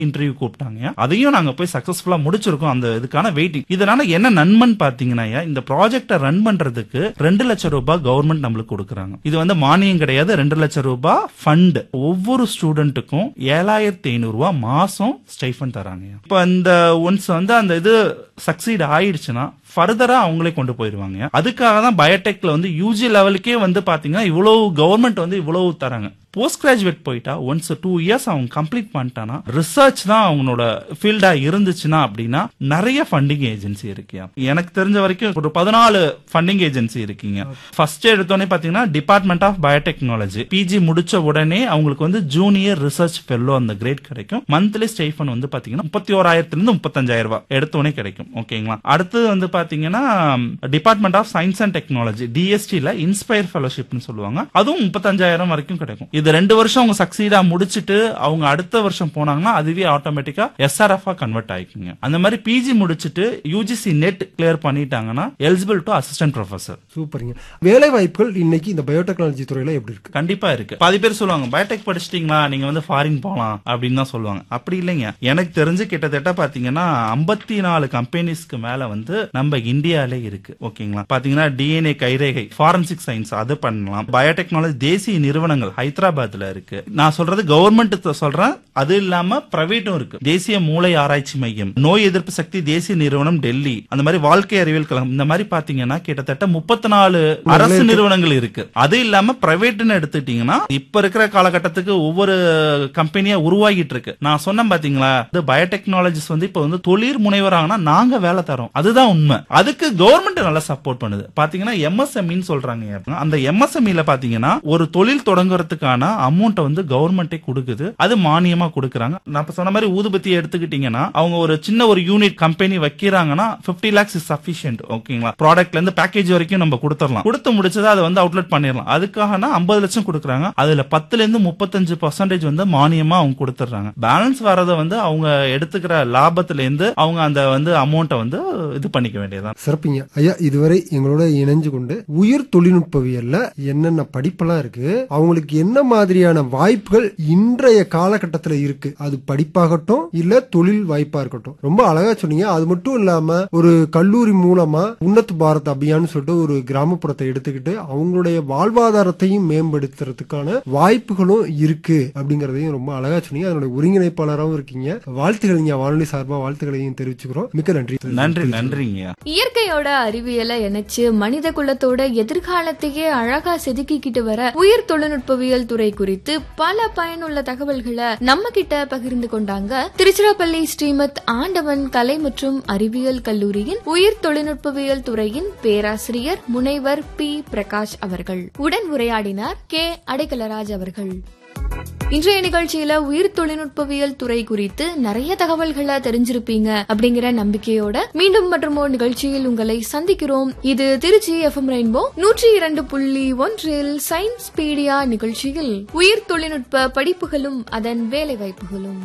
interview கூப்பிட்டாங்க அதையும் நாங்க போய் சக்சஸ்ஃபுல்லா முடிச்சிருக்கோம் அந்த இதுக்கான வெயிட்டிங் இதனால என்ன நன்மைன்னு பாத்தீங்கன்னா இந்த ப்ராஜெக்ட ரன் பண்றதுக்கு ரெண்டு லட்சம் ரூபாய் கவர்மெண்ட் நம்மளுக்கு கொடுக்குறாங்க இது வந்து மானியம் கிடையாது ரெண்டு லட்சம் ரூபாய் ஃபண்ட் ஒவ்வொரு ஸ்டூடெண்ட்டுக்கும் ஏழாயிரத்தி ஐநூறு ரூபாய் மாசம் ஸ்டைஃபன் தராங்க இப்ப இந்த ஒன்ஸ் வந்து அந்த இது சக்சீட் ஆயிடுச்சுன்னா ஃபர்தரா அவங்களே கொண்டு போயிருவாங்க அதுக்காக தான் பயோடெக்ல வந்து யூஜி லெவலுக்கே வந்து பாத்தீங்கன்னா இவ்வளவு கவர்மெண்ட் வந்து இவ்வளவு தராங்க போஸ்ட் கிராஜுவேட் போயிட்டா ஒன்ஸ் டூ இயர்ஸ் அவங்க கம்ப்ளீட் பண்ணிட்டானா ரிசர்ச் தான் அவங்களோட ஃபீல்டா இருந்துச்சுன்னா அப்படின்னா நிறைய ஃபண்டிங் ஏஜென்சி இருக்கியா எனக்கு தெரிஞ்ச வரைக்கும் ஒரு பதினாலு ஃபண்டிங் ஏஜென்சி இருக்கீங்க ஃபர்ஸ்ட் எடுத்தோடனே பாத்தீங்கன்னா டிபார்ட்மெண்ட் ஆஃப் பயோடெக்னாலஜி பிஜி முடிச்ச உடனே அவங்களுக்கு வந்து ஜூனியர் ரிசர்ச் ஃபெல்லோ அந்த கிரேட் கிடைக்கும் மந்த்லி ஸ்டைஃபன் வந்து பாத்தீங்கன்னா முப்பத்தி ஓராயிரத்துல இருந்து முப்பத்தஞ்சாயிரம் ரூபாய் எடுத்தோடனே கிடைக்கும் ஓகேங்களா அடுத்தது வந்து பாத்தீங்கன்னா department of science and technology டிஎஸ்டில இன்ஸ்பயர் ஃபெலோஷிப்னு சொல்லுவாங்க அதுவும் முப்பத்தஞ்சாயிரம் வரைக்கும் கிடைக்கும் இது ரெண்டு வருஷம் அவங்க சக்சீடா முடிச்சிட்டு அவங்க அடுத்த வருஷம் போனாங்கன்னா அதுவே ஆட்டோமேட்டிக்கா எஸ்ஆர்எஃப் கன்வெர்ட் ஆயிக்குங்க அந்த மாதிரி பிஜி முடிச்சிட்டு யூஜிசி நெட் கிளியர் பண்ணிட்டாங்கன்னா எலிஜிபிள் டு அசிஸ்டன்ட் ப்ரொஃபசர் சூப்பருங்க வேலை வாய்ப்புகள் இன்னைக்கு இந்த பயோடெக்னாலஜி துறையில எப்படி இருக்கு கண்டிப்பா இருக்கு பாதி பேர் சொல்லுவாங்க பயோடெக் படிச்சிட்டீங்களா நீங்க வந்து ஃபாரின் போலாம் அப்படின்னு தான் சொல்லுவாங்க அப்படி இல்லைங்க எனக்கு தெரிஞ்சு கிட்டத்தட்ட பாத்தீங்கன்னா ஐம்பத்தி நாலு கம்பெனிஸ்க்கு மேல வந்து நம்ம இந்தியாலே இருக்கு ஓகேங்களா பாத்தீங்கன்னா டிஎன்ஏ கைரேகை ஃபாரன்சிக் சயின்ஸ் அது பண்ணலாம் பயோடெக்னாலஜி தேசிய நிறுவனங்கள் ஹைதராபாத்ல இருக்கு நான் சொல்றது கவர்மெண்ட் சொல்றேன் அது இல்லாம பிரைவேட்டும் இருக்கு தேசிய மூளை ஆராய்ச்சி மையம் நோய் எதிர்ப்பு சக்தி தேசிய நிறுவனம் டெல்லி அந்த மாதிரி வாழ்க்கை அறிவியல் கழகம் இந்த மாதிரி பாத்தீங்கன்னா கிட்டத்தட்ட முப்பத்தி நாலு அரசு நிறுவனங்கள் இருக்கு அது இல்லாம பிரைவேட்னு எடுத்துட்டீங்கன்னா இப்ப இருக்கிற காலகட்டத்துக்கு ஒவ்வொரு கம்பெனியா உருவாகிட்டு இருக்கு நான் சொன்னேன் பாத்தீங்களா இந்த பயோடெக்னாலஜிஸ் வந்து இப்ப வந்து தொழில் முனைவராங்கன்னா நாங்க வேலை தரோம் அதுதான் உண்மை அதுக்கு கவர்மெண்ட் நல்லா சப்போர்ட் பண்ணுது பாத்தீங்கன்னா எம்எஸ்எம்இன்னு சொல்றாங்க அந்த எம்எஸ்எம்இல பாத்தீங்கன்னா ஒரு தொழில் தொடங்குறதுக்கான அமௌண்ட்டை வந்து கவர்மெண்டே கொடுக்குது அது மானியமா கொடுக்குறாங்க நான் இப்ப சொன்ன மாதிரி ஊதுபத்தி எடுத்துக்கிட்டீங்கன்னா அவங்க ஒரு சின்ன ஒரு யூனிட் கம்பெனி வைக்கிறாங்கன்னா 50 லேக்ஸ் இஸ் சஃபிஷியன்ட் ஓகேங்களா ப்ராடக்ட்ல இருந்து பேக்கேஜ் வரைக்கும் நம்ம கொடுத்துடலாம் கொடுத்து முடிச்சதை அதை வந்து அவுட்லெட் பண்ணிடலாம் அதுக்காகனா ஐம்பது லட்சம் கொடுக்குறாங்க அதுல பத்துல இருந்து முப்பத்தஞ்சு பர்சன்டேஜ் வந்து மானியமா அவங்க கொடுத்துட்றாங்க பேலன்ஸ் வரதை வந்து அவங்க எடுத்துக்கிற லாபத்துல இருந்து அவங்க அந்த வந்து அமௌண்ட்டை வந்து இது பண்ணிக்க வேண்டியதான் சிறப்புங்க ஐயா இதுவரை எங்களோட இணைஞ்சு கொண்டு உயிர் தொழில்நுட்பவியல்ல என்னென்ன படிப்பெல்லாம் இருக்கு அவங்களுக்கு என்ன மாதிரியான வாய்ப்புகள் இன்றைய காலகட்டத்துல இருக்கு அது படிப்பாகட்டும் இல்ல தொழில் வாய்ப்பா இருக்கட்டும் ரொம்ப அழகா சொன்னீங்க அது மட்டும் இல்லாம ஒரு கல்லூரி மூலமா உன்னத் பாரத் அபியான் சொல்லிட்டு ஒரு கிராமப்புறத்தை எடுத்துக்கிட்டு அவங்களுடைய வாழ்வாதாரத்தையும் மேம்படுத்துறதுக்கான வாய்ப்புகளும் இருக்கு அப்படிங்கறதையும் ரொம்ப அழகா சொன்னீங்க அதனுடைய ஒருங்கிணைப்பாளராகவும் இருக்கீங்க வாழ்த்துக்கள் இங்க வானொலி சார்பா வாழ்த்துக்களையும் தெரிவிச்சுக்கிறோம் மிக்க நன்றி நன்றி நன்றிங்க இயற்கையோட அறிவியலை இணைச்சு மனித குலத்தோட எதிர்காலத்தையே அழகா செதுக்கிக்கிட்டு வர உயிர் தொழில்நுட்பவியல் துறை குறித்து பல பயனுள்ள தகவல்களை நம்ம கிட்ட பகிர்ந்து கொண்டாங்க திருச்சிராப்பள்ளி ஸ்ரீமத் ஆண்டவன் கலை மற்றும் அறிவியல் கல்லூரியின் உயிர் தொழில்நுட்பவியல் துறையின் பேராசிரியர் முனைவர் பி பிரகாஷ் அவர்கள் உடன் உரையாடினார் கே அடைக்கலராஜ் அவர்கள் இன்றைய நிகழ்ச்சியில உயிர் தொழில்நுட்பவியல் துறை குறித்து நிறைய தகவல்களை தெரிஞ்சிருப்பீங்க அப்படிங்கிற நம்பிக்கையோட மீண்டும் மற்றும் ஒரு நிகழ்ச்சியில் உங்களை சந்திக்கிறோம் இது திருச்சி எஃப்எம் ரெயின்போ நூற்றி இரண்டு புள்ளி ஒன்றில் சயின்ஸ் பீடியா நிகழ்ச்சியில் உயிர் தொழில்நுட்ப படிப்புகளும் அதன் வேலை வாய்ப்புகளும்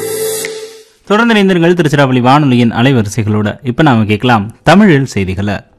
தொடர்ந்து இணைந்திருங்கள் திருச்சிராப்பள்ளி வானொலியின் அலைவரிசைகளோட இப்ப நாம கேட்கலாம் தமிழில் செய்திகளை